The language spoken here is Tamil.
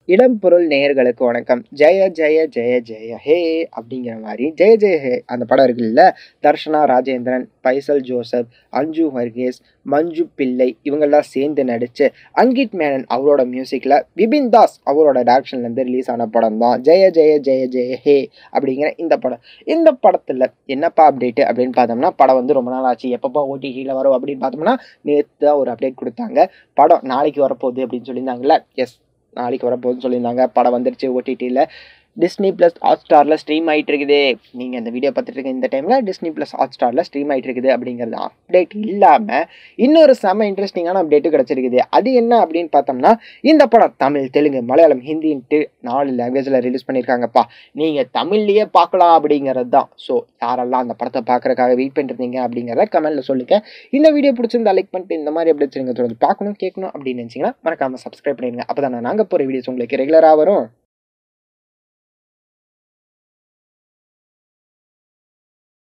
இளம் பொருள் நேயர்களுக்கு வணக்கம் ஜெய ஜெய ஜெய ஜெய ஹே அப்படிங்கிற மாதிரி ஜெய ஜெய ஹே அந்த படம் இருக்குல்ல தர்ஷனா ராஜேந்திரன் பைசல் ஜோசப் அஞ்சு வர்கேஸ் மஞ்சு பிள்ளை இவங்கெல்லாம் சேர்ந்து நடித்து அங்கிட் மேனன் அவரோட மியூசிக்கில் விபின் தாஸ் அவரோட டேரக்ஷன்லேருந்து ரிலீஸ் ஆன படம் தான் ஜெய ஜெய ஜெய ஜெய ஹே அப்படிங்கிற இந்த படம் இந்த படத்தில் என்னப்பா அப்டேட்டு அப்படின்னு பார்த்தோம்னா படம் வந்து ரொம்ப நாள் ஆச்சு எப்பப்போ ஓடிடியில் வரும் அப்படின்னு பார்த்தோம்னா நேற்று தான் ஒரு அப்டேட் கொடுத்தாங்க படம் நாளைக்கு வரப்போகுது அப்படின்னு சொல்லியிருந்தாங்கல்ல எஸ் நாளைக்கு வரப்போகுதுன்னு சொல்லியிருந்தாங்க படம் வந்துருச்சு ஓடிடியில் டிஸ்னி ப்ளஸ் ஹாட் ஸ்டாரில் ஸ்ட்ரீம் ஆகிட்டு இருக்குது நீங்கள் இந்த வீடியோ பார்த்துட்டு இருக்க இந்த டைமில் டிஸ்னி ப்ளஸ் ஹாட் ஸ்டாரில் ஸ்ட்ரீம் ஆகிட்டு இருக்குது அப்படிங்கிறது அப்டேட் இல்லாமல் இன்னொரு செம்ம இன்ட்ரெஸ்டிங்கான அப்டேட்டு கிடச்சிருக்குது அது என்ன அப்படின்னு பார்த்தோம்னா இந்த படம் தமிழ் தெலுங்கு மலையாளம் ஹிந்தின்ட்டு நாலு லாங்குவேஜில் ரிலீஸ் பண்ணியிருக்காங்கப்பா நீங்கள் தமிழ்லேயே பார்க்கலாம் அப்படிங்கிறது தான் ஸோ யாரெல்லாம் அந்த படத்தை பார்க்குறக்காக வெயிட் பண்ணிருந்தீங்க அப்படிங்கிறத கமெண்ட்டில் சொல்லுங்கள் இந்த வீடியோ பிடிச்சிருந்தா லைக் பண்ணிட்டு இந்த மாதிரி அப்டேட்ஸ் நீங்கள் தொடர்ந்து பார்க்கணும் கேட்கணும் அப்படின்னு நினச்சிங்கன்னா மறக்காமல் சப்ஸ்கிரைப் பண்ணிடுங்க அப்போ தான் நாங்கள் போகிற வீடியோஸ் உங்களுக்கு ரெகுலராக வரும்